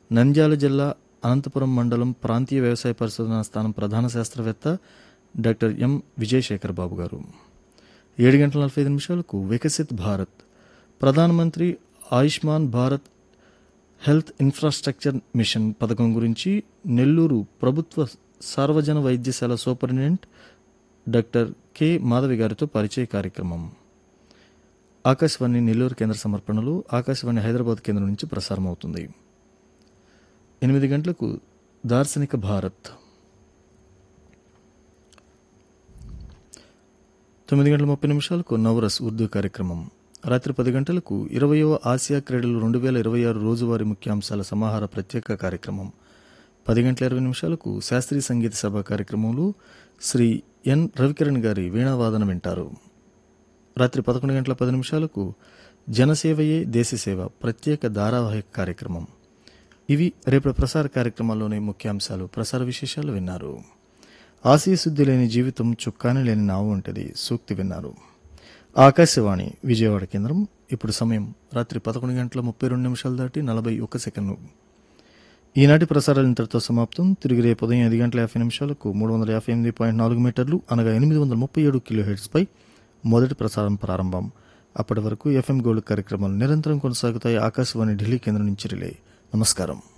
నంద్యాల జిల్లా అనంతపురం మండలం ప్రాంతీయ వ్యవసాయ పరిశోధనా స్థానం ప్రధాన శాస్త్రవేత్త డాక్టర్ ఎం విజయశేఖర్ బాబు గారు ఏడు గంటల నలభై ఐదు నిమిషాలకు వికసిత్ భారత్ ప్రధానమంత్రి Ayushman Bharat health infrastructure mission పథకం గురించి నెల్లూరు ప్రభుత్వ సార్వజన వైద్యశాల సూపరింటెండెంట్ డాక్టర్ కె మాధవి గారితో పరిచయ కార్యక్రమం ఆకాశవాణి నెల్లూరు కేంద్ర సమర్పణలు ఆకాశవాణి హైదరాబాద్ కేంద్రం నుంచి ప్రసారం అవుతుంది ఎనిమిది గంటలకు దార్శనిక భారత్ తొమ్మిది గంటల ముప్పై నిమిషాలకు నవరస్ ఉర్దూ కార్యక్రమం రాత్రి పది గంటలకు ఇరవయవ ఆసియా క్రీడలు రెండు వేల ఇరవై ఆరు రోజువారీ ముఖ్యాంశాల సమాహార ప్రత్యేక కార్యక్రమం పది గంటల ఇరవై నిమిషాలకు శాస్త్రీయ సంగీత సభ కార్యక్రమంలో శ్రీ ఎన్ రవికిరణ్ గారి వీణావాదన వింటారు రాత్రి పదకొండు గంటల పది నిమిషాలకు జనసేవయే దేశసేవ ప్రత్యేక ధారావాహిక కార్యక్రమం ఇవి రేపటి ప్రసార కార్యక్రమాల్లోని ముఖ్యాంశాలు ప్రసార విశేషాలు విన్నారు ఆశయ శుద్ధి లేని జీవితం చుక్కాని లేని నావు ఉంటది సూక్తి విన్నారు ఆకాశవాణి విజయవాడ కేంద్రం ఇప్పుడు సమయం రాత్రి పదకొండు గంటల ముప్పై రెండు నిమిషాలు దాటి నలభై ఒక్క సెకండ్లు ఈనాటి ప్రసారాలు ఇంతటితో సమాప్తం తిరిగి రేపు ఉదయం ఐదు గంటల యాభై నిమిషాలకు మూడు వందల యాభై ఎనిమిది పాయింట్ నాలుగు మీటర్లు అనగా ఎనిమిది వందల ముప్పై ఏడు కిలో హెడ్స్పై మొదటి ప్రసారం ప్రారంభం అప్పటి వరకు ఎఫ్ఎం గోల్డ్ కార్యక్రమాలు నిరంతరం కొనసాగుతాయి ఆకాశవాణి ఢిల్లీ కేంద్రం నుంచి రిలే నమస్కారం